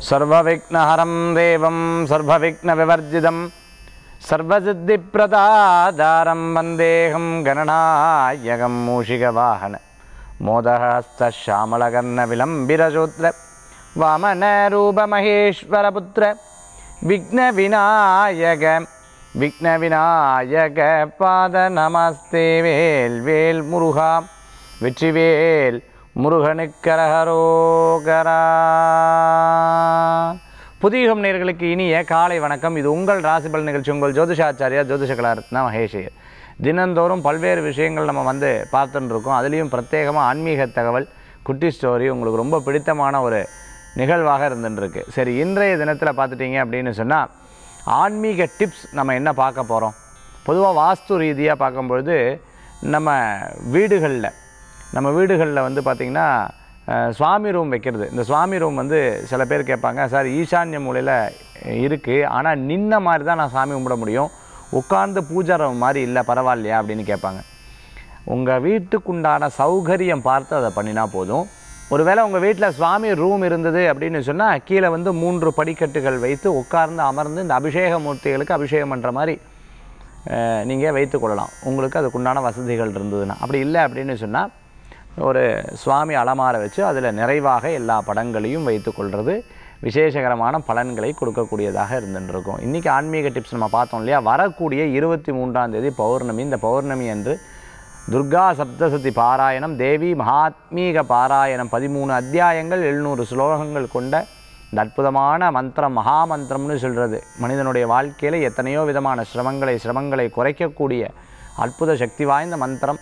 சர்வவிக்னஹரம் தேவம் சர்வவிக்னவிவர்ஜிதம் சர்வசித்திப்பிரதாதாரம் வந்தேகம் கணநாயகம் மூஷிகவாகன மோதஹஸ்தாமலகர்ண விளம்பிரசூத்ர வாமன ரூபமகேஸ்வரபுத்திர விக்ன விநாயக விக்ன விநாயக பாத நமஸ்தே வேல் வேல் முருகா வெற்றிவேல் முருகனுக்கரகரோகரா புதியுகம் நேர்களுக்கு இனிய காலை வணக்கம் இது உங்கள் ராசிபல் நிகழ்ச்சி உங்கள் ஜோதிஷாச்சாரியா ஜோதிஷ கலாரத்னா மகேஷையர் தினந்தோறும் பல்வேறு விஷயங்கள் நம்ம வந்து பார்த்துட்டு இருக்கோம் அதுலேயும் பிரத்யேகமாக ஆன்மீக தகவல் குட்டி ஸ்டோரி உங்களுக்கு ரொம்ப பிடித்தமான ஒரு நிகழ்வாக இருந்துட்டு இருக்கு சரி இன்றைய தினத்தில் பார்த்துட்டீங்க அப்படின்னு சொன்னால் ஆன்மீக டிப்ஸ் நம்ம என்ன பார்க்க போகிறோம் பொதுவாக வாஸ்து ரீதியாக பார்க்கும்பொழுது நம்ம வீடுகளில் நம்ம வீடுகளில் வந்து பார்த்திங்கன்னா அஹ், சுவாமி ரூம் வைக்கிறது இந்த சுவாமி ரூம் வந்து சில பேர் கேட்பாங்க சார் ஈசான்ய மூலையில் இருக்குது ஆனால் நின்ன மாதிரி தான் நான் சாமி கும்பிட முடியும் உட்கார்ந்து பூஜை ரூம் மாதிரி இல்லை பரவாயில்லையா அப்படின்னு கேட்பாங்க உங்கள் வீட்டுக்குண்டான சௌகரியம் பார்த்து அதை பண்ணினா போதும் ஒருவேளை உங்கள் வீட்டில் சுவாமி ரூம் இருந்தது அப்படின்னு சொன்னால் கீழே வந்து மூன்று படிக்கட்டுகள் வைத்து உட்கார்ந்து அமர்ந்து இந்த அபிஷேக மூர்த்திகளுக்கு அபிஷேகம் பண்ணுற மாதிரி நீங்கள் வைத்துக்கொள்ளலாம் உங்களுக்கு அதுக்குண்டான வசதிகள் இருந்ததுன்னா அப்படி இல்லை அப்படின்னு சொன்னால் ஒரு சுவாமி அலமார வச்சு அதில் நிறைவாக எல்லா படங்களையும் வைத்துக்கொள்வது விசேஷகரமான பலன்களை கொடுக்கக்கூடியதாக இருந்துருக்கும் இன்றைக்கி ஆன்மீக டிப்ஸ் நம்ம பார்த்தோம் இல்லையா வரக்கூடிய இருபத்தி மூன்றாம் தேதி பௌர்ணமி இந்த பௌர்ணமி அன்று துர்கா சப்தசதி பாராயணம் தேவி மகாத்மீக பாராயணம் பதிமூணு அத்தியாயங்கள் எழுநூறு ஸ்லோகங்கள் கொண்ட இந்த அற்புதமான மந்திரம் மகாமந்திரம்னு சொல்கிறது மனிதனுடைய வாழ்க்கையில் எத்தனையோ விதமான சிரமங்களை சிரமங்களை குறைக்கக்கூடிய அற்புத சக்தி வாய்ந்த மந்திரம்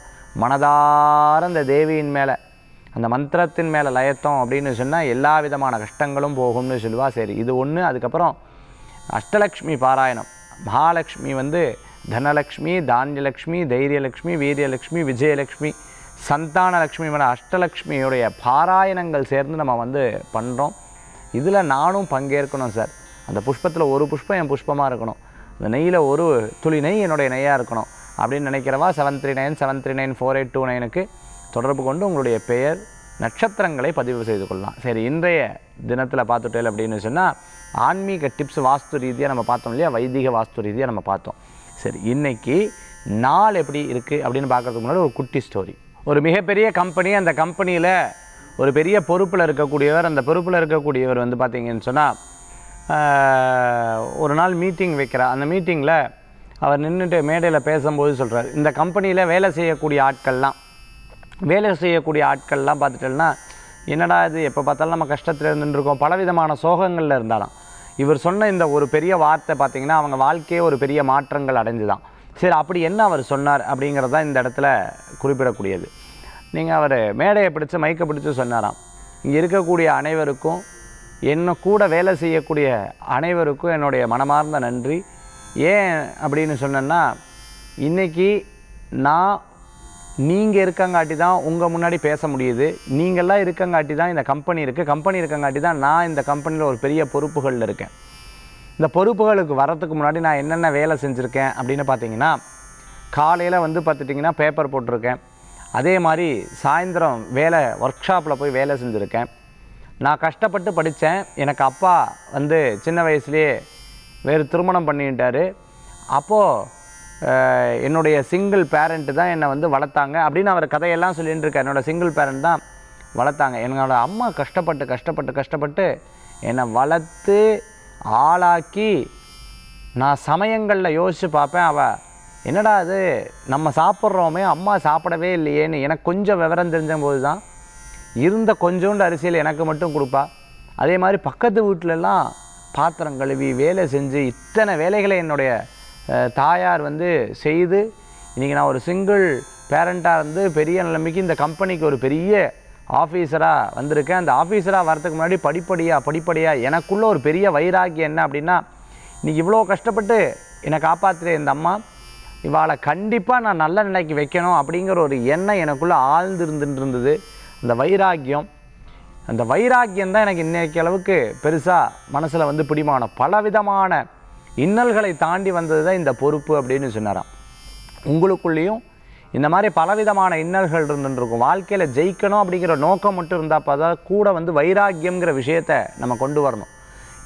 மனதார அந்த தேவியின் மேலே அந்த மந்திரத்தின் மேலே லயத்தம் அப்படின்னு சொன்னால் எல்லா விதமான கஷ்டங்களும் போகும்னு சொல்லுவா சரி இது ஒன்று அதுக்கப்புறம் அஷ்டலக்ஷ்மி பாராயணம் மகாலட்சுமி வந்து தனலக்ஷ்மி தானியலக்ஷ்மி தைரியலக்ஷ்மி வீரியலக்ஷ்மி விஜயலக்ஷ்மி சந்தானலக்ஷ்மி மேலே அஷ்டலக்ஷ்மியுடைய பாராயணங்கள் சேர்ந்து நம்ம வந்து பண்ணுறோம் இதில் நானும் பங்கேற்கணும் சார் அந்த புஷ்பத்தில் ஒரு புஷ்பம் என் புஷ்பமாக இருக்கணும் அந்த நெய்யில் ஒரு துளி நெய் என்னுடைய நெய்யாக இருக்கணும் அப்படின்னு நினைக்கிறவா seven three nine seven three nine four eight two நைனுக்கு தொடர்பு கொண்டு உங்களுடைய பெயர் நட்சத்திரங்களை பதிவு செய்து கொள்ளலாம் சரி இன்றைய தினத்தில் பார்த்துட்டேல் அப்படின்னு சொன்னால் ஆன்மீக டிப்ஸ் வாஸ்து ரீதியாக நம்ம பார்த்தோம் இல்லையா வைதிக வாஸ்து ரீதியாக நம்ம பார்த்தோம் சரி இன்னைக்கு நாள் எப்படி இருக்குது அப்படின்னு பார்க்கறதுக்கு முன்னாடி ஒரு குட்டி ஸ்டோரி ஒரு மிகப்பெரிய கம்பெனி அந்த கம்பெனியில் ஒரு பெரிய பொறுப்பில் இருக்கக்கூடியவர் அந்த பொறுப்பில் இருக்கக்கூடியவர் வந்து பார்த்தீங்கன்னு சொன்னால் ஒரு நாள் மீட்டிங் வைக்கிறார் அந்த மீட்டிங்கில் அவர் நின்றுட்டு மேடையில் பேசும்போது சொல்கிறார் இந்த கம்பெனியில் வேலை செய்யக்கூடிய ஆட்கள்லாம் வேலை செய்யக்கூடிய ஆட்கள்லாம் பார்த்துட்டோம்னா என்னடா இது எப்போ பார்த்தாலும் நம்ம கஷ்டத்தில் இருந்துட்டு இருக்கோம் பலவிதமான சோகங்களில் இருந்தாலும் இவர் சொன்ன இந்த ஒரு பெரிய வார்த்தை பார்த்தீங்கன்னா அவங்க வாழ்க்கையே ஒரு பெரிய மாற்றங்கள் அடைஞ்சுதான் சரி அப்படி என்ன அவர் சொன்னார் அப்படிங்கிறது தான் இந்த இடத்துல குறிப்பிடக்கூடியது நீங்கள் அவர் மேடையை பிடிச்சு மைக்கை பிடிச்சு சொன்னாராம் இங்கே இருக்கக்கூடிய அனைவருக்கும் என்ன கூட வேலை செய்யக்கூடிய அனைவருக்கும் என்னுடைய மனமார்ந்த நன்றி ஏன் அப்படின்னு சொன்னேன்னா இன்றைக்கி நான் நீங்கள் இருக்கங்காட்டி தான் உங்கள் முன்னாடி பேச முடியுது நீங்கள்லாம் இருக்கங்காட்டி தான் இந்த கம்பெனி இருக்குது கம்பெனி இருக்கங்காட்டி தான் நான் இந்த கம்பெனியில் ஒரு பெரிய பொறுப்புகளில் இருக்கேன் இந்த பொறுப்புகளுக்கு வரத்துக்கு முன்னாடி நான் என்னென்ன வேலை செஞ்சுருக்கேன் அப்படின்னு பார்த்தீங்கன்னா காலையில் வந்து பார்த்துட்டிங்கன்னா பேப்பர் போட்டிருக்கேன் அதே மாதிரி சாயந்தரம் வேலை ஒர்க் ஷாப்பில் போய் வேலை செஞ்சுருக்கேன் நான் கஷ்டப்பட்டு படித்தேன் எனக்கு அப்பா வந்து சின்ன வயசுலேயே வேறு திருமணம் பண்ணிட்டாரு அப்போது அஹ், என்னுடைய சிங்கிள் பேரண்ட்டு தான் என்னை வந்து வளர்த்தாங்க அப்படின்னு அவர் கதையெல்லாம் சொல்லிட்டு இருக்கார் என்னோட சிங்கிள் பேரண்ட் தான் வளர்த்தாங்க என்னோட அம்மா கஷ்டப்பட்டு கஷ்டப்பட்டு கஷ்டப்பட்டு என்னை வளர்த்து ஆளாக்கி நான் சமயங்களில் யோசித்து பார்ப்பேன் அவள் என்னடா அது நம்ம சாப்பிட்றோமே அம்மா சாப்பிடவே இல்லையேன்னு எனக்கு கொஞ்சம் விவரம் தெரிஞ்ச போது தான் இருந்த கொஞ்சோண்டு அரிசியில் எனக்கு மட்டும் கொடுப்பா அதே மாதிரி பக்கத்து வீட்டிலலாம் பாத்திரம் கழுவி வேலை செஞ்சு இத்தனை வேலைகளை என்னுடைய அஹ், தாயார் வந்து செய்து இன்றைக்கி நான் ஒரு சிங்கிள் பேரண்ட்டாக இருந்து பெரிய நிலைமைக்கு இந்த கம்பெனிக்கு ஒரு பெரிய ஆஃபீஸராக வந்திருக்கேன் அந்த ஆஃபீஸராக வரதுக்கு முன்னாடி படிப்படியாக படிப்படியாக எனக்குள்ள ஒரு பெரிய வைராக்கியம் என்ன அப்படின்னா இன்றைக்கி இவ்வளோ கஷ்டப்பட்டு என்னை காப்பாற்றுற இந்த அம்மா இவாளை கண்டிப்பாக நான் நல்ல நிலைக்கு வைக்கணும் அப்படிங்கிற ஒரு எண்ணம் எனக்குள்ளே ஆழ்ந்து இருந்துட்டு இருந்தது அந்த வைராக்கியம் அந்த வைராக்கியம் தான் எனக்கு இன்னைக்கு அளவுக்கு பெருசாக மனசில் வந்து பிடிமானம் பலவிதமான இன்னல்களை தாண்டி வந்தது தான் இந்த பொறுப்பு அப்படின்னு சொன்னாராம் உங்களுக்குள்ளேயும் இந்த மாதிரி பலவிதமான இன்னல்கள் இருந்துருக்கும் வாழ்க்கையில் ஜெயிக்கணும் அப்படிங்கிற நோக்கம் மட்டும் இருந்தால் பார்த்தா கூட வந்து வைராக்கியம்ங்கிற விஷயத்தை நம்ம கொண்டு வரணும்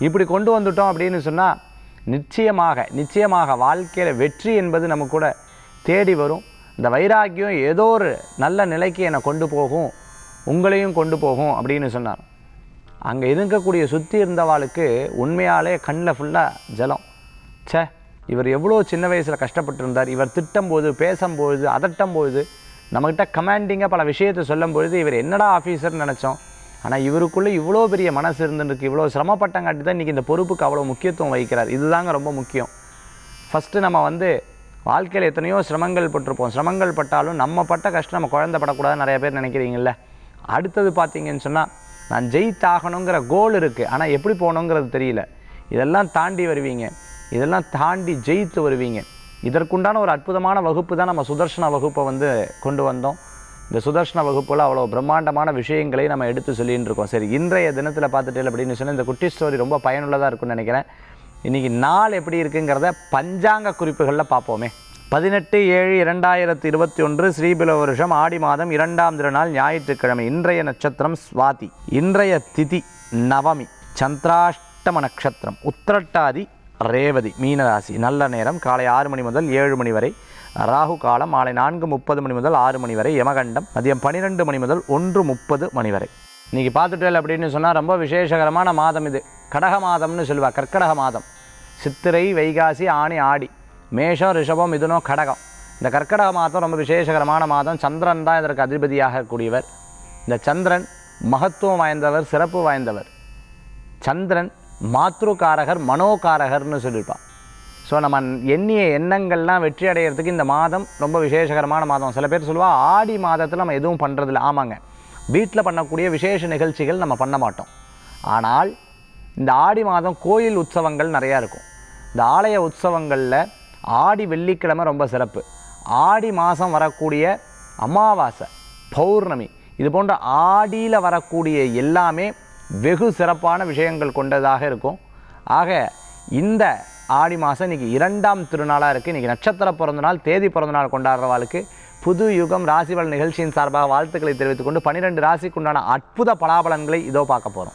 இப்படி கொண்டு வந்துட்டோம் அப்படின்னு சொன்னால் நிச்சயமாக நிச்சயமாக வாழ்க்கையில் வெற்றி என்பது நம்ம கூட தேடி வரும் இந்த வைராக்கியம் ஏதோ ஒரு நல்ல நிலைக்கு என்னை கொண்டு போகும் உங்களையும் கொண்டு போகும் அப்படின்னு சொன்னார் அங்கே இருக்கக்கூடிய சுற்றி இருந்தவாளுக்கு உண்மையாலே கண்ணில் ஃபுல்லாக ஜலம் ச்சே இவர் எவ்வளோ சின்ன வயசில் கஷ்டப்பட்டு இருந்தார் இவர் திட்டும்போது பேசும்போது அதட்டும்போது நம்மக்கிட்ட கமாண்டிங்காக பல விஷயத்தை சொல்லும்பொழுது இவர் என்னடா ஆஃபீஸர்னு நினச்சோம் ஆனால் இவருக்குள்ளே இவ்வளோ பெரிய மனசு இருந்துருக்கு இவ்வளோ சிரமப்பட்டங்காட்டி தான் இன்றைக்கி இந்த பொறுப்புக்கு அவ்வளோ முக்கியத்துவம் வைக்கிறார் இதுதாங்க ரொம்ப முக்கியம் ஃபஸ்ட்டு நம்ம வந்து வாழ்க்கையில் எத்தனையோ சிரமங்கள் பட்டிருப்போம் சிரமங்கள் பட்டாலும் நம்ம பட்ட கஷ்டம் நம்ம குழந்தை படக்கூடாதுன்னு நிறைய பேர் நினைக்கிறீங்கல்ல அடுத்தது பார்த்தீங்கன்னு சொன்னால் நான் ஜெயித்தாகணுங்கிற கோல் இருக்குது ஆனால் எப்படி போகணுங்கிறது தெரியல இதெல்லாம் தாண்டி வருவீங்க இதெல்லாம் தாண்டி ஜெயித்து வருவீங்க இதற்குண்டான ஒரு அற்புதமான வகுப்பு தான் நம்ம சுதர்ஷன வகுப்பை வந்து கொண்டு வந்தோம் இந்த சுதர்ஷன வகுப்பில் அவ்வளோ பிரம்மாண்டமான விஷயங்களை நம்ம எடுத்து சொல்லின்னு இருக்கோம் சரி இன்றைய தினத்தில் பார்த்துட்டு அப்படின்னு சொன்னால் இந்த குட்டி ஸ்டோரி ரொம்ப பயனுள்ளதாக இருக்கும்னு நினைக்கிறேன் இன்றைக்கி நாள் எப்படி இருக்குங்கிறத பஞ்சாங்க குறிப்புகளில் பார்ப்போமே பதினெட்டு ஏழு இரண்டாயிரத்தி இருபத்தி ஒன்று ஸ்ரீபில வருஷம் ஆடி மாதம் இரண்டாம் திருநாள் ஞாயிற்றுக்கிழமை இன்றைய நட்சத்திரம் சுவாதி இன்றைய திதி நவமி சந்திராஷ்டம நட்சத்திரம் உத்திரட்டாதி ரேவதி மீனராசி நல்ல நேரம் காலை ஆறு மணி முதல் ஏழு மணி வரை ராகு காலம் மாலை நான்கு முப்பது மணி முதல் ஆறு மணி வரை யமகண்டம் மதியம் பன்னிரெண்டு மணி முதல் ஒன்று முப்பது மணி வரை இன்றைக்கி பார்த்துட்டேன் அப்படின்னு சொன்னால் ரொம்ப விசேஷகரமான மாதம் இது கடக மாதம்னு சொல்லுவா கற்கடக மாதம் சித்திரை வைகாசி ஆணி ஆடி மேஷம் ரிஷபம் மிதுனம் கடகம் இந்த கற்கடக மாதம் ரொம்ப விசேஷகரமான மாதம் சந்திரன் தான் இதற்கு அதிபதியாக கூடியவர் இந்த சந்திரன் மகத்துவம் வாய்ந்தவர் சிறப்பு வாய்ந்தவர் சந்திரன் மாத்ருகாரகர் மனோகாரகர்னு சொல்லியிருப்பான் ஸோ நம்ம எண்ணிய எண்ணங்கள்லாம் வெற்றி அடையிறதுக்கு இந்த மாதம் ரொம்ப விசேஷகரமான மாதம் சில பேர் சொல்லுவா ஆடி மாதத்தில் நம்ம எதுவும் பண்ணுறதில்ல ஆமாங்க வீட்டில் பண்ணக்கூடிய விசேஷ நிகழ்ச்சிகள் நம்ம பண்ண மாட்டோம் ஆனால் இந்த ஆடி மாதம் கோயில் உற்சவங்கள் நிறையா இருக்கும் இந்த ஆலய உற்சவங்களில் ஆடி வெள்ளிக்கிழமை ரொம்ப சிறப்பு ஆடி மாதம் வரக்கூடிய அமாவாசை பௌர்ணமி இது போன்ற ஆடியில் வரக்கூடிய எல்லாமே வெகு சிறப்பான விஷயங்கள் கொண்டதாக இருக்கும் ஆக இந்த ஆடி மாதம் இன்றைக்கி இரண்டாம் திருநாளாக இருக்குது இன்றைக்கி நட்சத்திர பிறந்த நாள் தேதி பிறந்த நாள் கொண்டாடுறவாளுக்கு புது யுகம் ராசிபலன் நிகழ்ச்சியின் சார்பாக வாழ்த்துக்களை தெரிவித்துக் கொண்டு பன்னிரெண்டு ராசிக்குண்டான அற்புத பலாபலன்களை இதோ பார்க்க போகிறோம்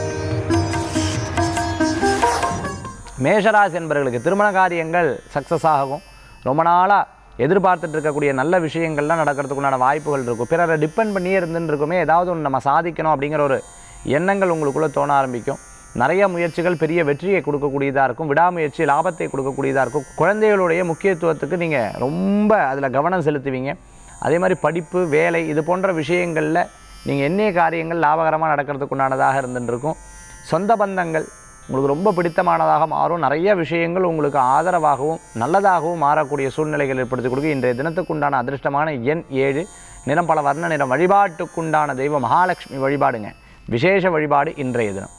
மேஷராசி என்பவர்களுக்கு திருமண காரியங்கள் சக்ஸஸ் ஆகும் ரொம்ப நாளாக எதிர்பார்த்துட்டு இருக்கக்கூடிய நல்ல விஷயங்கள்லாம் நடக்கிறதுக்குண்டான வாய்ப்புகள் இருக்கும் பிறரை டிபெண்ட் பண்ணியே இருந்துன்னு இருக்குமே ஏதாவது ஒன்று நம்ம சாதிக்கணும் அப்படிங்கிற ஒரு எண்ணங்கள் உங்களுக்குள்ளே தோண ஆரம்பிக்கும் நிறைய முயற்சிகள் பெரிய வெற்றியை கொடுக்கக்கூடியதாக இருக்கும் விடாமுயற்சி லாபத்தை கொடுக்கக்கூடியதாக இருக்கும் குழந்தைகளுடைய முக்கியத்துவத்துக்கு நீங்கள் ரொம்ப அதில் கவனம் செலுத்துவீங்க அதே மாதிரி படிப்பு வேலை இது போன்ற விஷயங்களில் நீங்கள் எண்ணிய காரியங்கள் லாபகரமாக நடக்கிறதுக்குண்டானதாக இருந்துட்டு இருக்கும் சொந்த பந்தங்கள் உங்களுக்கு ரொம்ப பிடித்தமானதாக மாறும் நிறைய விஷயங்கள் உங்களுக்கு ஆதரவாகவும் நல்லதாகவும் மாறக்கூடிய சூழ்நிலைகள் ஏற்படுத்தி கொடுக்க இன்றைய தினத்துக்குண்டான அதிர்ஷ்டமான எண் ஏழு நிறம் பல வர்ண நிறம் வழிபாட்டுக்குண்டான தெய்வம் மகாலட்சுமி வழிபாடுங்க விசேஷ வழிபாடு இன்றைய தினம்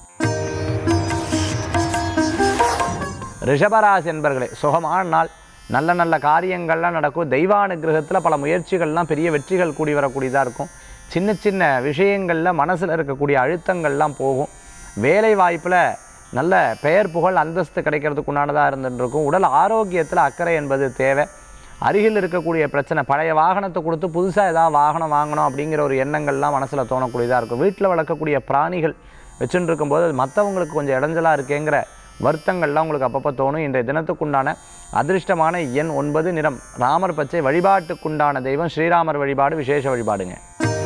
ரிஷபராசி என்பர்களே சுகமான நாள் நல்ல நல்ல காரியங்கள்லாம் நடக்கும் தெய்வானுகிரகத்தில் பல முயற்சிகள்லாம் பெரிய வெற்றிகள் கூடி வரக்கூடியதாக இருக்கும் சின்ன சின்ன விஷயங்களில் மனசில் இருக்கக்கூடிய அழுத்தங்கள்லாம் போகும் வேலை வாய்ப்பில் நல்ல பெயர் புகழ் அந்தஸ்து கிடைக்கிறதுக்கு உண்டானதாக இருந்துட்டு இருக்கும் உடல் ஆரோக்கியத்தில் அக்கறை என்பது தேவை அருகில் இருக்கக்கூடிய பிரச்சனை பழைய வாகனத்தை கொடுத்து புதுசாக ஏதாவது வாகனம் வாங்கணும் அப்படிங்கிற ஒரு எண்ணங்கள்லாம் மனசில் தோணக்கூடியதாக இருக்கும் வீட்டில் வளர்க்கக்கூடிய பிராணிகள் வச்சுட்டு இருக்கும்போது அது மற்றவங்களுக்கு கொஞ்சம் இடைஞ்சலாக இருக்கேங்கிற வருத்தங்கள்லாம் உங்களுக்கு அப்பப்போ தோணும் இன்றைய தினத்துக்குண்டான அதிர்ஷ்டமான எண் ஒன்பது நிறம் ராமர் பச்சை வழிபாட்டுக்குண்டான தெய்வம் ஸ்ரீராமர் வழிபாடு விசேஷ வழிபாடுங்க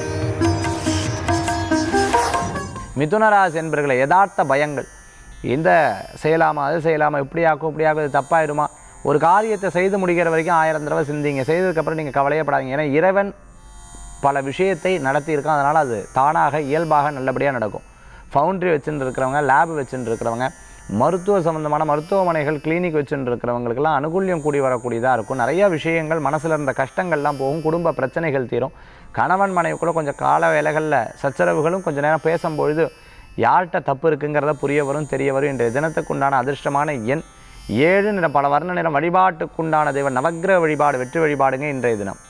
மிதுனராசி என்பர்களை யதார்த்த பயங்கள் இந்த செய்யலாமா அது செய்யலாமா இப்படி ஆக்கும் இப்படி ஆக்கும் இது தப்பாயிடுமா ஒரு காரியத்தை செய்து முடிக்கிற வரைக்கும் ஆயிரம் தடவை சிந்திங்க செய்ததுக்கப்புறம் நீங்கள் கவலையப்படாதீங்க ஏன்னா இறைவன் பல விஷயத்தை நடத்தியிருக்கான் அதனால் அது தானாக இயல்பாக நல்லபடியாக நடக்கும் ஃபவுண்ட்ரி வச்சுட்டு இருக்கிறவங்க லேப் வச்சுட்டு இருக்கிறவங்க மருத்துவ சம்மந்தமான மருத்துவமனைகள் கிளினிக் வச்சுட்டு இருக்கிறவங்களுக்கெல்லாம் அனுகூல்யம் கூடி வரக்கூடியதாக இருக்கும் நிறைய விஷயங்கள் மனசில் இருந்த கஷ்டங்கள்லாம் போகும் குடும்ப பிரச்சனைகள் தீரும் கணவன் மனைவிக்குள்ள கொஞ்சம் கால வேலைகளில் சச்சரவுகளும் கொஞ்சம் நேரம் பேசும்பொழுது யார்கிட்ட தப்பு இருக்குங்கிறத புரிய வரும் தெரிய வரும் இன்றைய தினத்துக்குண்டான அதிர்ஷ்டமான எண் ஏழு நிறம் பல வர்ண நிறம் வழிபாட்டுக்குண்டான தெய்வம் நவக்கிரக வழிபாடு வெற்றி வழிபாடுங்க இன்றைய தினம்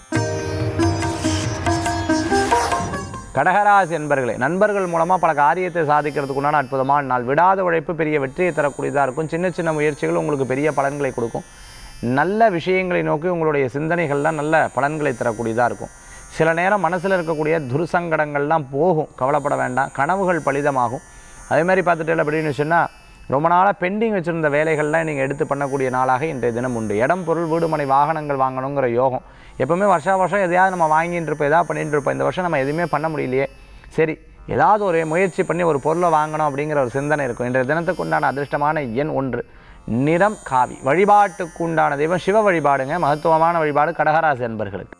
கடகராசி என்பர்களே நண்பர்கள் மூலமாக பல காரியத்தை சாதிக்கிறதுக்கு உண்டான அற்புதமான நாள் விடாத உழைப்பு பெரிய வெற்றியை தரக்கூடியதாக இருக்கும் சின்ன சின்ன முயற்சிகள் உங்களுக்கு பெரிய பலன்களை கொடுக்கும் நல்ல விஷயங்களை நோக்கி உங்களுடைய சிந்தனைகள்லாம் நல்ல பலன்களை தரக்கூடியதாக இருக்கும் சில நேரம் மனசில் இருக்கக்கூடிய துர்சங்கடங்கள்லாம் போகும் கவலைப்பட வேண்டாம் கனவுகள் பலிதமாகும் அதே மாதிரி பார்த்துட்டு அப்படின்னு சொன்னால் ரொம்ப நாளாக பெண்டிங் வச்சுருந்த வேலைகள்லாம் நீங்கள் எடுத்து பண்ணக்கூடிய நாளாக இன்றைய தினம் உண்டு இடம் பொருள் வீடுமனை வாகனங்கள் வாங்கணுங்கிற யோகம் எப்பவுமே வருஷா வருஷம் எதையாவது நம்ம வாங்கிட்டு இருப்போம் எதாவது பண்ணிட்டு இருப்போம் இந்த வருஷம் நம்ம எதுவுமே பண்ண முடியலையே சரி ஏதாவது ஒரு முயற்சி பண்ணி ஒரு பொருளை வாங்கணும் அப்படிங்கிற ஒரு சிந்தனை இருக்கும் இன்றைய தினத்துக்கு உண்டான அதிர்ஷ்டமான எண் ஒன்று நிறம் காவி வழிபாட்டுக்கு உண்டான தெய்வம் சிவ வழிபாடுங்க மகத்துவமான வழிபாடு கடகராசி அன்பர்களுக்கு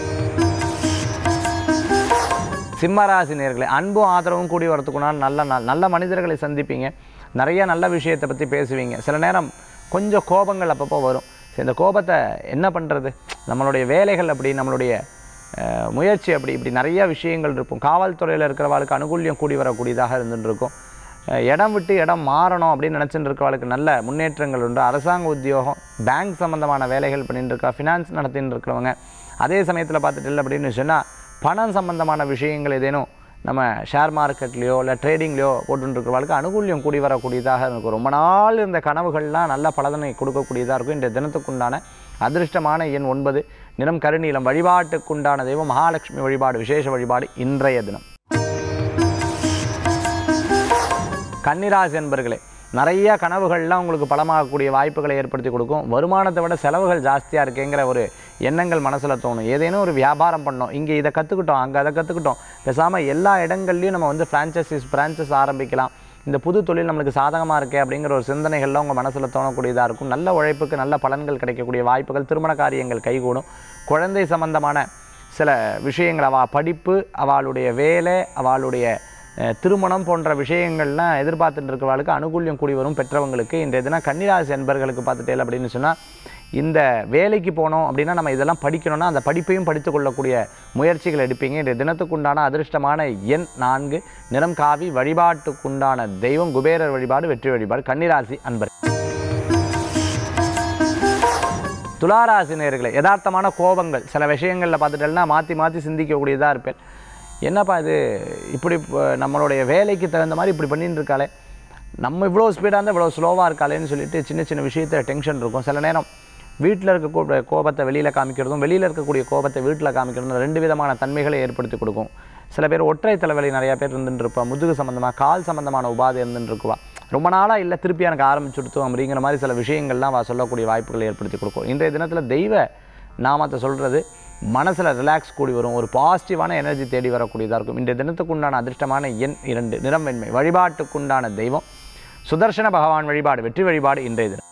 சிம்மராசி நேர்களே அன்பும் ஆதரவும் கூடி வரத்துக்குனால் நல்ல நாள் நல்ல மனிதர்களை சந்திப்பீங்க நிறைய நல்ல விஷயத்தை பற்றி பேசுவீங்க சில நேரம் கொஞ்சம் கோபங்கள் அப்பப்போ வரும் சரி இந்த கோபத்தை என்ன பண்ணுறது நம்மளுடைய வேலைகள் அப்படி நம்மளுடைய அஹ், முயற்சி அப்படி இப்படி நிறைய விஷயங்கள் இருக்கும் காவல்துறையில் இருக்கிறவாளுக்கு அனுகூல்யம் கூடி வரக்கூடியதாக இருந்துட்டு இருக்கும் அஹ், இடம் விட்டு இடம் மாறணும் அப்படின்னு நினச்சிட்டு இருக்கவாளுக்கு நல்ல முன்னேற்றங்கள் உண்டு அரசாங்க உத்தியோகம் பேங்க் சம்மந்தமான வேலைகள் பண்ணிட்டு இருக்கா ஃபினான்ஸ் நடத்தின்னு இருக்கிறவங்க அதே சமயத்தில் பார்த்துட்டு இல்லை அப்படின்னு சொன்னால் பணம் சம்பந்தமான விஷயங்கள் ஏதேனும் நம்ம ஷேர் மார்க்கெட்லேயோ இல்லை ட்ரேடிங்லேயோ போட்டுருக்கிறவர்களுக்கு அனுகூல்யம் கூடி வரக்கூடியதாக இருக்கும் ரொம்ப நாள் இருந்த கனவுகள்லாம் நல்ல பலதனை கொடுக்கக்கூடியதாக இருக்கும் இன்றைய தினத்துக்குண்டான அதிர்ஷ்டமான எண் ஒன்பது நிறம் கருநீலம் வழிபாட்டுக்குண்டான தெய்வம் மகாலட்சுமி வழிபாடு விசேஷ வழிபாடு இன்றைய தினம் கன்னிராசி என்பர்களே நிறைய கனவுகள்லாம் உங்களுக்கு பலமாகக்கூடிய வாய்ப்புகளை ஏற்படுத்தி கொடுக்கும் வருமானத்தை விட செலவுகள் ஜாஸ்தியாக இருக்கேங்கிற ஒரு எண்ணங்கள் மனசில் தோணும் ஏதேனும் ஒரு வியாபாரம் பண்ணோம் இங்கே இதை கற்றுக்கிட்டோம் அங்கே அதை கற்றுக்கிட்டோம் பேசாமல் எல்லா இடங்கள்லையும் நம்ம வந்து ஃப்ரான்ச்சைசிஸ் பிரான்ச்சஸ் ஆரம்பிக்கலாம் இந்த புது தொழில் நம்மளுக்கு சாதகமாக இருக்கே அப்படிங்கிற ஒரு சிந்தனைகள்லாம் உங்கள் மனசில் தோணக்கூடியதாக இருக்கும் நல்ல உழைப்புக்கு நல்ல பலன்கள் கிடைக்கக்கூடிய வாய்ப்புகள் திருமண காரியங்கள் கைகூடும் குழந்தை சம்பந்தமான சில விஷயங்கள் அவள் படிப்பு அவளுடைய வேலை அவளுடைய அஹ், திருமணம் போன்ற விஷயங்கள்லாம் எதிர்பார்த்துட்டு இருக்கிறவர்களுக்கு அனுகூல்யம் கூடி வரும் பெற்றவங்களுக்கு இன்றைய தினம் கன்னிராசி என்பர்களுக்கு பார்த்துட்டேன் அப்படின்னு சொன்னால் இந்த வேலைக்கு போனோம் அப்படின்னா நம்ம இதெல்லாம் படிக்கணும்னா அந்த படிப்பையும் படித்துக் கொள்ளக்கூடிய முயற்சிகள் எடுப்பீங்க இன்றைய தினத்துக்குண்டான அதிர்ஷ்டமான எண் நான்கு நிறம் காவி வழிபாட்டுக்குண்டான தெய்வம் குபேரர் வழிபாடு வெற்றி வழிபாடு கன்னிராசி அன்பர் துளாராசி நேயர்களே யதார்த்தமான கோபங்கள் சில விஷயங்களில் பார்த்துட்டேன்னா மாற்றி மாற்றி சிந்திக்கக்கூடியதாக இருப்பேன் என்னப்பா இது இப்படி ப- நம்மளுடைய வேலைக்கு தகுந்த மாதிரி இப்படி பண்ணிட்டு இருக்காளே நம்ம இவ்வளோ ஸ்பீடாக இருந்தால் இவ்வளோ ஸ்லோவாக இருக்காளேன்னு சொல்லிட்டு சின்ன சின்ன விஷயத்தில் டென்ஷன் இருக்கும் சில நேரம் வீட்டில் இருக்கக்கூடிய கோபத்தை வெளியில் காமிக்கிறதும் வெளியில் இருக்கக்கூடிய கோபத்தை வீட்டில் காமிக்கிறதும் ரெண்டு விதமான தன்மைகளை ஏற்படுத்தி கொடுக்கும் சில பேர் ஒற்றை தலைவலி நிறையா பேர் இருந்துட்டு இருப்பா முதுகு சம்மந்தமாக கால் சம்மந்தமான உபாதை இருந்துட்டு இருக்குவா ரொம்ப நாளாக இல்லை திருப்பி எனக்கு ஆரம்பிச்சுடுத்தோம் அப்படிங்கிற மாதிரி சில விஷயங்கள்லாம் அவ சொல்லக்கூடிய வாய்ப்புகளை ஏற்படுத்தி கொடுக்கும் இன்றைய தினத்தில் தெய்வ நாமத்தை சொல்கிறது மனசில் ரிலாக்ஸ் கூடி வரும் ஒரு பாசிட்டிவான எனர்ஜி தேடி வரக்கூடியதாக இருக்கும் இன்றைய தினத்துக்குண்டான அதிர்ஷ்டமான எண் இரண்டு நிறம் வெண்மை வழிபாட்டுக்குண்டான தெய்வம் சுதர்சன பகவான் வழிபாடு வெற்றி வழிபாடு இன்றைய தினம்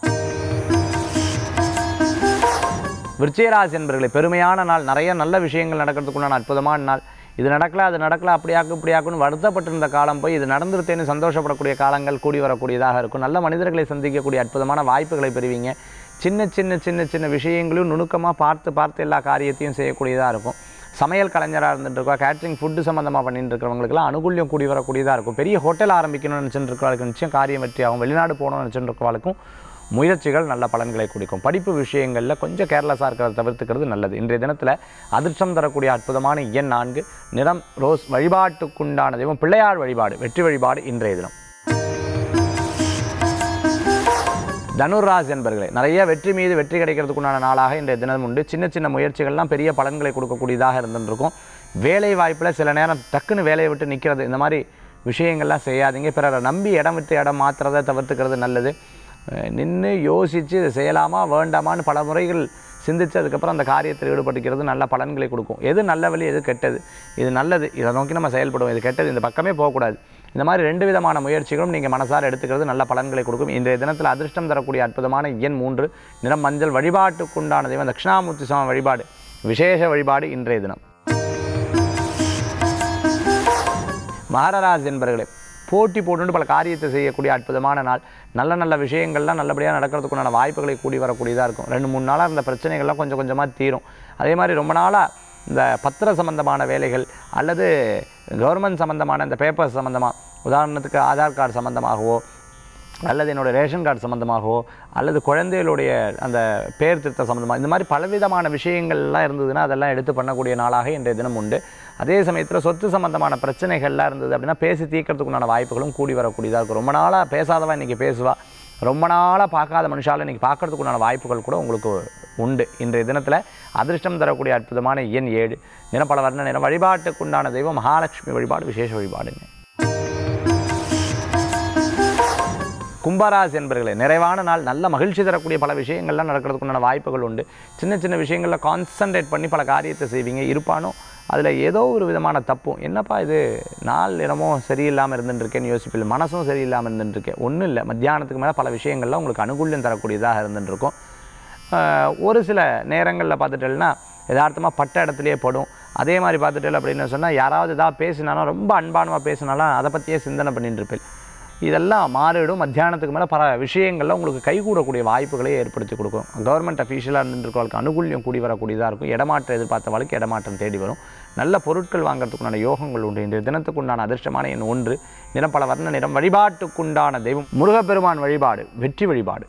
விருச்சிகராசி என்பர்களை பெருமையான நாள் நிறைய நல்ல விஷயங்கள் நடக்கிறதுக்குண்டான அற்புதமான நாள் இது நடக்கல அது நடக்கல அப்படியாக்கு இப்படியாக்குன்னு வருத்தப்பட்டிருந்த காலம் போய் இது நடந்துருத்தேன்னு சந்தோஷப்படக்கூடிய காலங்கள் கூடி வரக்கூடியதாக இருக்கும் நல்ல மனிதர்களை சந்திக்கக்கூடிய அற்புதமான வாய்ப்புகளை பெறுவீங்க சின்ன சின்ன சின்ன சின்ன விஷயங்களையும் நுணுக்கமாக பார்த்து பார்த்து எல்லா காரியத்தையும் செய்யக்கூடியதாக இருக்கும் சமையல் கலைஞராக இருந்துட்டு இருக்கா கேட்ரிங் ஃபுட்டு சம்மந்தமாக பண்ணிட்டு இருக்கிறவங்களுக்குலாம் அனுகூல்யம் கூடி வரக்கூடியதாக இருக்கும் பெரிய ஹோட்டல் ஆரம்பிக்கணும்னு நினச்சிட்டு இருக்கிறவங்களுக்கு நிச்சயம் காரியம் வெற்றி ஆகும் வெளிநாடு போகணும்னு நினச்சிட்டு இருக்கிறவங்களுக்கும் முயற்சிகள் நல்ல பலன்களை கொடுக்கும் படிப்பு விஷயங்களில் கொஞ்சம் கேர்லெஸ்ஸாக இருக்கிறத தவிர்த்துக்கிறது நல்லது இன்றைய தினத்தில் அதிர்ஷ்டம் தரக்கூடிய அற்புதமான எண் நான்கு நிறம் ரோஸ் வழிபாட்டுக்குண்டான தெய்வம் பிள்ளையார் வழிபாடு வெற்றி வழிபாடு இன்றைய தினம் தனுராசி என்பர்களே நிறைய வெற்றி மீது வெற்றி கிடைக்கிறதுக்குண்டான நாளாக இன்றைய தினம் உண்டு சின்ன சின்ன முயற்சிகள்லாம் பெரிய பலன்களை கொடுக்கக்கூடியதாக இருந்துருக்கும் வேலை வாய்ப்பில் சில நேரம் டக்குன்னு வேலையை விட்டு நிற்கிறது இந்த மாதிரி விஷயங்கள்லாம் செய்யாதீங்க பிறரை நம்பி இடம் விட்டு இடம் மாற்றுறதை தவிர்த்துக்கிறது நல்லது நின்று யோசித்து இதை செய்யலாமா வேண்டாமான்னு பல முறைகள் சிந்திச்சு அதுக்கப்புறம் அந்த காரியத்தில் ஈடுபட்டுக்கிறது நல்ல பலன்களை கொடுக்கும் எது நல்ல வழி எது கெட்டது இது நல்லது இதை நோக்கி நம்ம செயல்படுவோம் இது கெட்டது இந்த பக்கமே போகக்கூடாது இந்த மாதிரி ரெண்டு விதமான முயற்சிகளும் நீங்கள் மனசார எடுத்துக்கிறது நல்ல பலன்களை கொடுக்கும் இன்றைய தினத்தில் அதிர்ஷ்டம் தரக்கூடிய அற்புதமான எண் மூன்று நிறம் மஞ்சள் வழிபாட்டுக்குண்டான தெய்வம் தட்சிணாமூர்த்தி சுவாமி வழிபாடு விசேஷ வழிபாடு இன்றைய தினம் மகரராஜ் என்பர்களே போட்டி போட்டுட்டு பல காரியத்தை செய்யக்கூடிய அற்புதமான நாள் நல்ல நல்ல விஷயங்கள்லாம் நல்லபடியாக நடக்கிறதுக்குண்டான வாய்ப்புகளை கூடி வரக்கூடியதாக இருக்கும் ரெண்டு மூணு நாளாக இருந்த பிரச்சனைகள்லாம் கொஞ்சம் கொஞ்சமாக தீரும் அதே மாதிரி ரொம்ப நாளாக இந்த பத்திர சம்பந்தமான வேலைகள் அல்லது கவர்மெண்ட் சம்பந்தமான இந்த பேப்பர்ஸ் சம்பந்தமாக உதாரணத்துக்கு ஆதார் கார்டு சம்பந்தமாகவோ அல்லது என்னோட ரேஷன் கார்டு சம்மந்தமாகவோ அல்லது குழந்தைகளுடைய அந்த பேர் திருத்த சம்மந்தமாக இந்த மாதிரி பலவிதமான விஷயங்கள்லாம் இருந்ததுன்னா அதெல்லாம் எடுத்து பண்ணக்கூடிய நாளாக இன்றைய தினம் உண்டு அதே சமயத்தில் சொத்து சம்மந்தமான பிரச்சனைகள்லாம் இருந்தது அப்படின்னா பேசி தீர்க்கறதுக்குண்டான வாய்ப்புகளும் கூடி வரக்கூடியதாக இருக்கும் ரொம்ப நாளாக பேசாதவா இன்றைக்கி பேசுவா ரொம்ப நாளாக பார்க்காத மனுஷால இன்றைக்கி பார்க்கறதுக்குண்டான வாய்ப்புகள் கூட உங்களுக்கு உண்டு இன்றைய தினத்தில் அதிர்ஷ்டம் தரக்கூடிய அற்புதமான எண் ஏழு நிறப்பல வர்ண நிறம் வழிபாட்டுக்குண்டான தெய்வம் மகாலட்சுமி வழிபாடு விசேஷ வழிபாடுங்க கும்பராசி என்பர்களே நிறைவான நாள் நல்ல மகிழ்ச்சி தரக்கூடிய பல விஷயங்கள்லாம் நடக்கிறதுக்குண்டான வாய்ப்புகள் உண்டு சின்ன சின்ன விஷயங்களில் கான்சன்ட்ரேட் பண்ணி பல காரியத்தை செய்வீங்க இருப்பானோ அதில் ஏதோ ஒரு விதமான தப்பும் என்னப்பா இது நாள் இடமோ சரியில்லாமல் இருந்துட்டுருக்கேன்னு யோசிப்பில்லை மனசும் சரியில்லாமல் இருந்துட்டுருக்கேன் ஒன்றும் இல்லை மத்தியானத்துக்கு மேலே பல விஷயங்கள்லாம் உங்களுக்கு அனுகூல்யம் தரக்கூடியதாக இருந்துட்டுருக்கும் ஆஹ் ஒரு சில நேரங்களில் பார்த்துட்டேன்னா யதார்த்தமாக பட்ட இடத்துலையே படும் அதே மாதிரி பார்த்துட்டேன் அப்படின்னு சொன்னால் யாராவது ஏதாவது பேசினாலும் ரொம்ப அன்பானமாக பேசினாலும் அதை பற்றியே சிந்தனை பண்ணிட்டு இருப்பேன் இதெல்லாம் மாறிடும் மத்தியானத்துக்கு மேலே பல விஷயங்களில் உங்களுக்கு கைகூடக்கூடிய வாய்ப்புகளை ஏற்படுத்தி கொடுக்கும் கவர்மெண்ட் அஃபீஷியலாக இருந்துருக்கவங்களுக்கு அனுகூல்யம் கூடி வரக்கூடியதாக இருக்கும் இடமாற்றம் எதிர்பார்த்தவளுக்கு இடமாற்றம் தேடி வரும் நல்ல பொருட்கள் வாங்குறதுக்குண்டான யோகங்கள் உண்டு இன்றைய தினத்துக்குண்டான அதிர்ஷ்டமான எண் ஒன்று நிறம் பல வர்ண நிறம் வழிபாட்டுக்குண்டான தெய்வம் முருகப்பெருமான் வழிபாடு வெற்றி வழிபாடு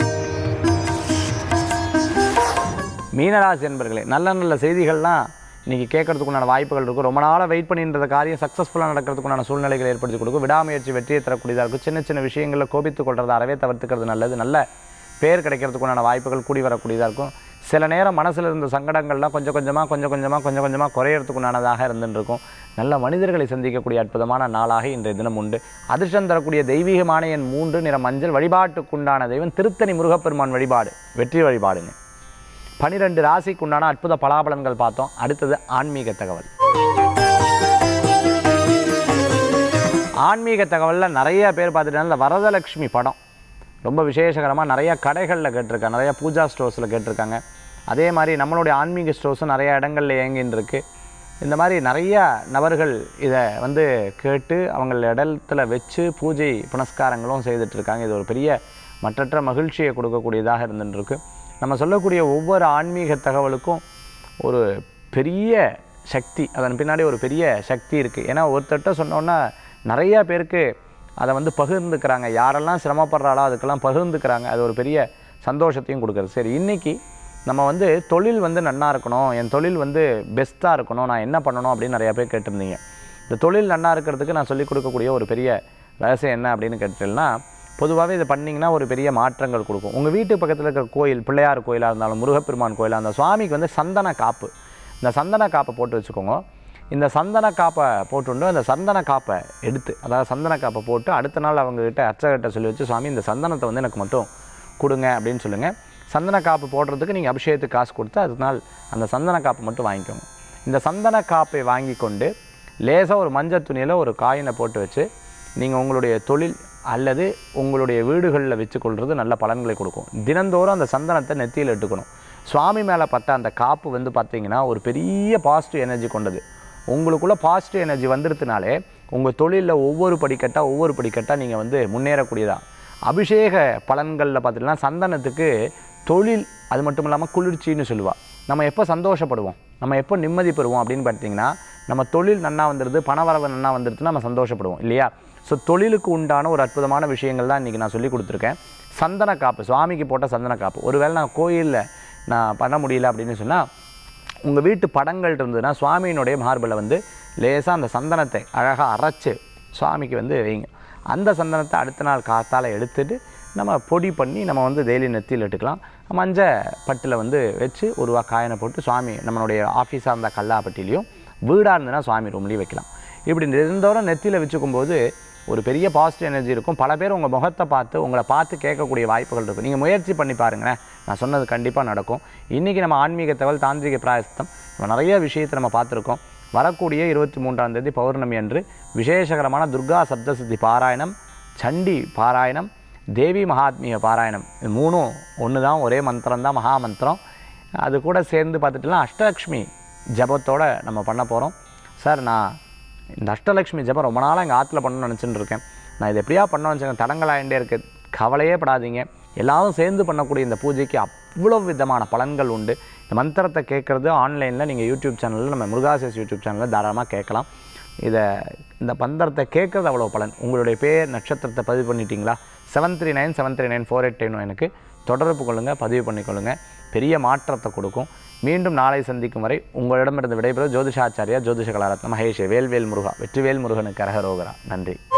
மீனராசி என்பர்களே நல்ல நல்ல செய்திகள்லாம் இன்றைக்கி கேட்கறதுக்குண்டான வாய்ப்புகள் இருக்கும் ரொம்ப நாளாக வெயிட் பண்ணின்ற காரியம் சக்ஸஸ்ஃபுல்லாக நடக்கிறதுக்குண்டான சூழ்நிலைகளை ஏற்படுத்தி கொடுக்கும் விடாமுயற்சி வெற்றியை தரக்கூடியதாக இருக்கும் சின்ன சின்ன விஷயங்களில் கோபித்துக் கொள்றதை அறவே தவிர்த்துக்கிறது நல்லது நல்ல பேர் கிடைக்கிறதுக்குண்டான வாய்ப்புகள் கூடி வரக்கூடியதாக இருக்கும் சில நேரம் மனசில் இருந்த சங்கடங்கள்லாம் கொஞ்சம் கொஞ்சமாக கொஞ்சம் கொஞ்சமாக கொஞ்சம் கொஞ்சமாக குறையறதுக்குண்டானதாக இருந்துட்டு இருக்கும் நல்ல மனிதர்களை சந்திக்கக்கூடிய அற்புதமான நாளாக இன்றைய தினம் உண்டு அதிர்ஷ்டம் தரக்கூடிய தெய்வீகமான எண் மூன்று நிற மஞ்சள் வழிபாட்டுக்குண்டான தெய்வம் திருத்தணி முருகப்பெருமான் வழிபாடு வெற்றி வழிபாடுங்க பனிரெண்டு ராசிக்கு உண்டான அற்புத பலாபலன்கள் பார்த்தோம் அடுத்தது ஆன்மீக தகவல் ஆன்மீக தகவலில் நிறைய பேர் பார்த்துட்டா இந்த வரதலட்சுமி படம் ரொம்ப விசேஷகரமாக நிறைய கடைகளில் கேட்டிருக்காங்க நிறைய பூஜா ஸ்டோர்ஸில் கேட்டிருக்காங்க அதே மாதிரி நம்மளுடைய ஆன்மீக ஸ்டோர்ஸும் நிறைய இடங்களில் இயங்கின்னு இருக்கு இந்த மாதிரி நிறைய நபர்கள் இதை வந்து கேட்டு அவங்க இடத்துல வச்சு பூஜை புனஸ்காரங்களும் செய்துட்டு இருக்காங்க இது ஒரு பெரிய மற்றற்ற மகிழ்ச்சியை கொடுக்கக்கூடியதாக இருந்துட்டு இருக்கு நம்ம சொல்லக்கூடிய ஒவ்வொரு ஆன்மீக தகவலுக்கும் ஒரு பெரிய சக்தி அதன் பின்னாடி ஒரு பெரிய சக்தி இருக்குது ஏன்னா ஒருத்தட்ட சொன்னோன்னா நிறைய பேருக்கு அதை வந்து பகிர்ந்துக்கிறாங்க யாரெல்லாம் சிரமப்படுறாளோ அதுக்கெல்லாம் பகிர்ந்துக்கிறாங்க அது ஒரு பெரிய சந்தோஷத்தையும் கொடுக்குறது சரி இன்றைக்கி நம்ம வந்து தொழில் வந்து நன்னா இருக்கணும் என் தொழில் வந்து பெஸ்ட்டாக இருக்கணும் நான் என்ன பண்ணணும் அப்படின்னு நிறைய பேர் கேட்டிருந்தீங்க இந்த தொழில் நன்னா இருக்கிறதுக்கு நான் சொல்லிக் கொடுக்கக்கூடிய ஒரு பெரிய ரகசியம் என்ன அப்படின்னு கேட்டீங்கன்னா பொதுவாகவே இதை பண்ணிங்கன்னா ஒரு பெரிய மாற்றங்கள் கொடுக்கும் உங்கள் வீட்டு பக்கத்தில் இருக்கிற கோயில் பிள்ளையார் கோயிலாக இருந்தாலும் முருகப்பெருமான் கோயிலாக இருந்தாலும் சுவாமிக்கு வந்து சந்தன காப்பு இந்த சந்தன காப்பை போட்டு வச்சுக்கோங்க இந்த சந்தன காப்பை போட்டுண்டு அந்த சந்தன காப்பை எடுத்து அதாவது சந்தன காப்பை போட்டு அடுத்த நாள் அவங்கக்கிட்ட அர்ச்சகர்கிட்ட சொல்லி வச்சு சுவாமி இந்த சந்தனத்தை வந்து எனக்கு மட்டும் கொடுங்க அப்படின்னு சொல்லுங்கள் சந்தன காப்பு போடுறதுக்கு நீங்கள் அபிஷேகத்துக்கு காசு கொடுத்து அதனால் அந்த சந்தன காப்பு மட்டும் வாங்கிக்கோங்க இந்த சந்தன காப்பை வாங்கி கொண்டு லேசாக ஒரு மஞ்சள் துணியில் ஒரு காயினை போட்டு வச்சு நீங்கள் உங்களுடைய தொழில் அல்லது உங்களுடைய வீடுகளில் வச்சுக்கொள்வது நல்ல பலன்களை கொடுக்கும் தினந்தோறும் அந்த சந்தனத்தை நெத்தியில் இட்டுக்கணும் சுவாமி மேலே பட்ட அந்த காப்பு வந்து பார்த்தீங்கன்னா ஒரு பெரிய பாசிட்டிவ் எனர்ஜி கொண்டது உங்களுக்குள்ள பாசிட்டிவ் எனர்ஜி வந்துடுதுனாலே உங்கள் தொழிலில் ஒவ்வொரு படிக்கட்டாக ஒவ்வொரு படிக்கட்டாக நீங்கள் வந்து முன்னேறக்கூடியதா அபிஷேக பலன்களில் பார்த்தீங்கன்னா சந்தனத்துக்கு தொழில் அது மட்டும் இல்லாமல் குளிர்ச்சின்னு சொல்லுவாள் நம்ம எப்போ சந்தோஷப்படுவோம் நம்ம எப்போ நிம்மதி பெறுவோம் அப்படின்னு பார்த்தீங்கன்னா நம்ம தொழில் நன்னா வந்துடுது பணவரவு நன்னா வந்துடுதுன்னா நம்ம சந்தோஷப்படுவோம் இல்லையா ஸோ தொழிலுக்கு உண்டான ஒரு அற்புதமான விஷயங்கள் தான் இன்றைக்கி நான் சொல்லி கொடுத்துருக்கேன் சந்தன காப்பு சுவாமிக்கு போட்ட சந்தன காப்பு ஒருவேளை நான் கோயிலில் நான் பண்ண முடியல அப்படின்னு சொன்னால் உங்கள் வீட்டு படங்கள் இருந்ததுன்னா சுவாமியினுடைய மார்பில் வந்து லேசாக அந்த சந்தனத்தை அழகாக அரைச்சு சுவாமிக்கு வந்து வைங்க அந்த சந்தனத்தை அடுத்த நாள் காத்தால் எடுத்துட்டு நம்ம பொடி பண்ணி நம்ம வந்து டெய்லி நெத்தியில் இட்டுக்கலாம் மஞ்சள் பட்டில் வந்து வச்சு ஒரு ரூபா காயினை போட்டு சுவாமி நம்மளுடைய ஆஃபீஸாக இருந்தால் கல்லாப்பட்டிலையும் வீடாக இருந்ததுன்னா சுவாமி ரூம்லேயும் வைக்கலாம் இப்படி தினந்தோறும் நெத்தியில் வச்சுக்கும்போது ஒரு பெரிய பாசிட்டிவ் எனர்ஜி இருக்கும் பல பேர் உங்கள் முகத்தை பார்த்து உங்களை பார்த்து கேட்கக்கூடிய வாய்ப்புகள் இருக்கும் நீங்கள் முயற்சி பண்ணி பாருங்களேன் நான் சொன்னது கண்டிப்பாக நடக்கும் இன்றைக்கி நம்ம ஆன்மீக தகவல் தாந்திரிக பிராயஸ்தம் நம்ம நிறைய விஷயத்தை நம்ம பார்த்துருக்கோம் வரக்கூடிய இருபத்தி மூன்றாம் தேதி பௌர்ணமி அன்று விசேஷகரமான துர்கா சப்தசித்தி பாராயணம் சண்டி பாராயணம் தேவி மகாத்மிய பாராயணம் இது மூணும் ஒன்று தான் ஒரே மந்திரம் தான் மகா மந்திரம் அது கூட சேர்ந்து பார்த்துட்டுலாம் அஷ்டலக்ஷ்மி ஜபத்தோடு நம்ம பண்ண போகிறோம் சார் நான் இந்த அஷ்டலக்ஷ்மி ஜபம் ரொம்ப நாளாக எங்கள் ஆற்றுல பண்ணணும்னு நினச்சிட்டு இருக்கேன் நான் இது எப்படியா பண்ணணும்னு வச்சுக்கோங்க தடங்களாயிட்டே இருக்கு கவலையே படாதீங்க எல்லாரும் சேர்ந்து பண்ணக்கூடிய இந்த பூஜைக்கு அவ்வளோ விதமான பலன்கள் உண்டு இந்த மந்திரத்தை கேட்குறது ஆன்லைனில் நீங்கள் யூடியூப் சேனலில் நம்ம முருகாசிஸ் யூடியூப் சேனலில் தாராளமாக கேட்கலாம் இதை இந்த மந்திரத்தை கேட்குறது அவ்வளோ பலன் உங்களுடைய பேர் நட்சத்திரத்தை பதிவு பண்ணிட்டீங்களா seven three nine seven three nine four eight எனக்கு தொடர்பு கொள்ளுங்கள் பதிவு பண்ணிக்கொள்ளுங்கள் பெரிய மாற்றத்தை கொடுக்கும் மீண்டும் நாளை சந்திக்கும் வரை உங்களிடமிருந்து விடைபெறும் ஜோதிஷாச்சாரியா ஜோதிஷ கலாரத்ன மகேஷ் வேல்வேல் முருகா வெற்றிவேல் முருகனுக்கு அரகரோகரா நன்றி